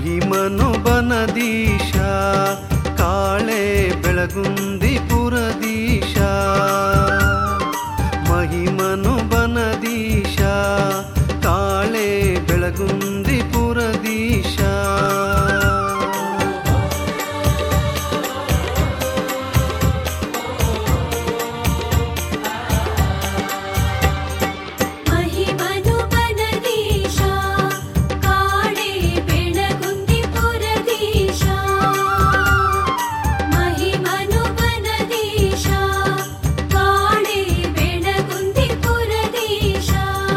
ಮಹಿಮನು ಬನದೀಶ ಕಾಳೆ ಬೆಳಗುಂದಿ ಪುರದೀಶ ಮಹಿಮನು ಬನದೀಶ ಕಾಳೆ ಬೆಳಗುಂದಿ ಪುರದೀಶ ಮಹಿಮನು ಬನದೀಶ ಕಾಳೆ ಬೆಳಗುಂದಿ ಪುರದೀಶ ಮಹಿಮನು ಬನದೀಶ ಕಾಳೆ ಬೆಳಗುಂದಿ ಪುರದೀಶ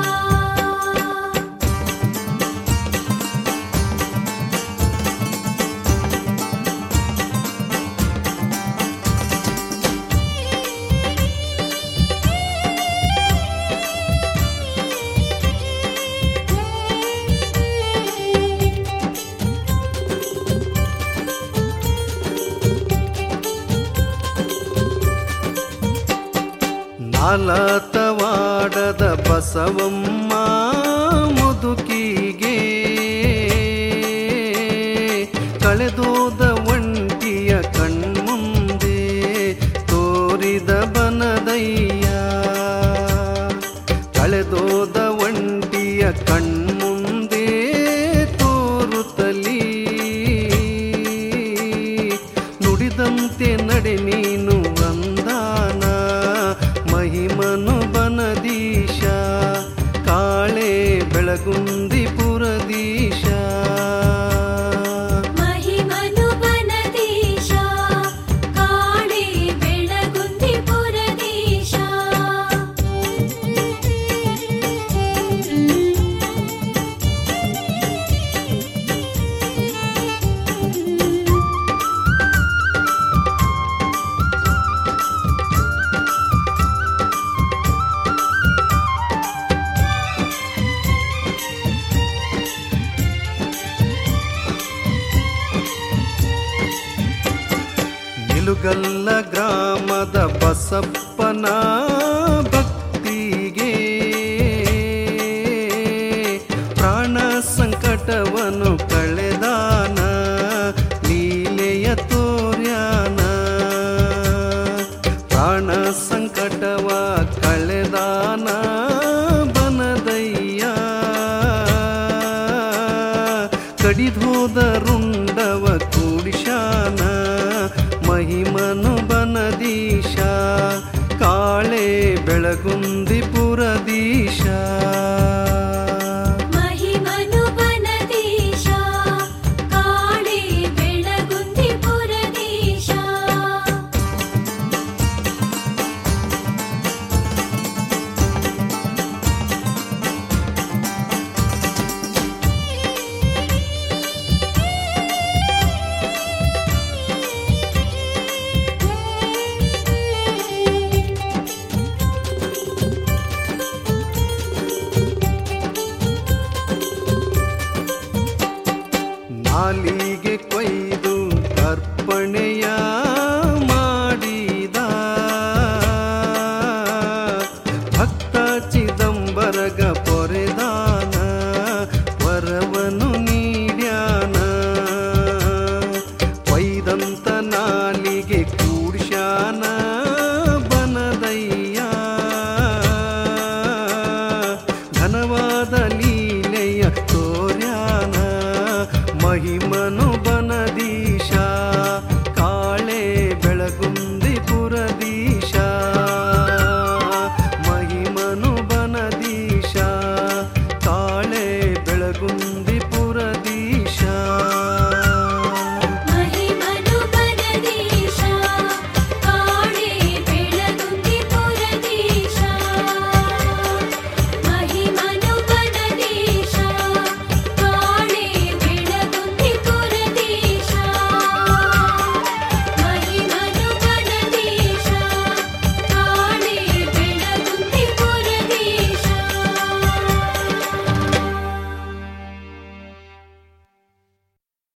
ನಾಲತವಾಡದ ಬಸವಮ್ಮ ಮುದುಕಿಗೆ ಕಳೆದೋದ ಒಂಟಿಯ ಕಣ್ಮುಂದೆ ತೋರಿದ ಬನದಯ್ಯ ಕಳೆದೋದ ಒಂಟಿಯ ಕಣ್ಮುಂದೆ ತೋರುತ್ತಲೀ ನುಡಿದಂತೆ ನಡೆ ನೀನು ಅಂದಾನ ಮಹಿಮನು ಬನದೀಶ ಕಾಳೆ ಬೆಳಗುಂದಿ ಪುರದೀಶ ಮಹಿಮನು ಬನದೀಶ ಕಾಳೆ ಬೆಳಗುಂದಿ ಪುರದೀಶ ನಿಲುಗಲ್ಲ ಗ್ರಾಮದ ಬಸಪ್ಪನ ಭಕ್ತಿಗೆ ಪ್ರಾಣ ಸಂಕಟವನ್ನು ಕಳೆದಾನ ಲೀಲೆಯ ತೋರ್ಯಾನ ಪ್ರಾಣ ಸಂಕಟವ ಕಳೆದಾನ ಬನದಯ್ಯ ಕಡಿದೋದ ರುಂಡವ ಕೂಡಿಶಾನ ಮಹಿಮನು ಬನದೀಶ ಕಾಳೆ ಬೆಳಗುಂದಿ ಪುರದೀಶ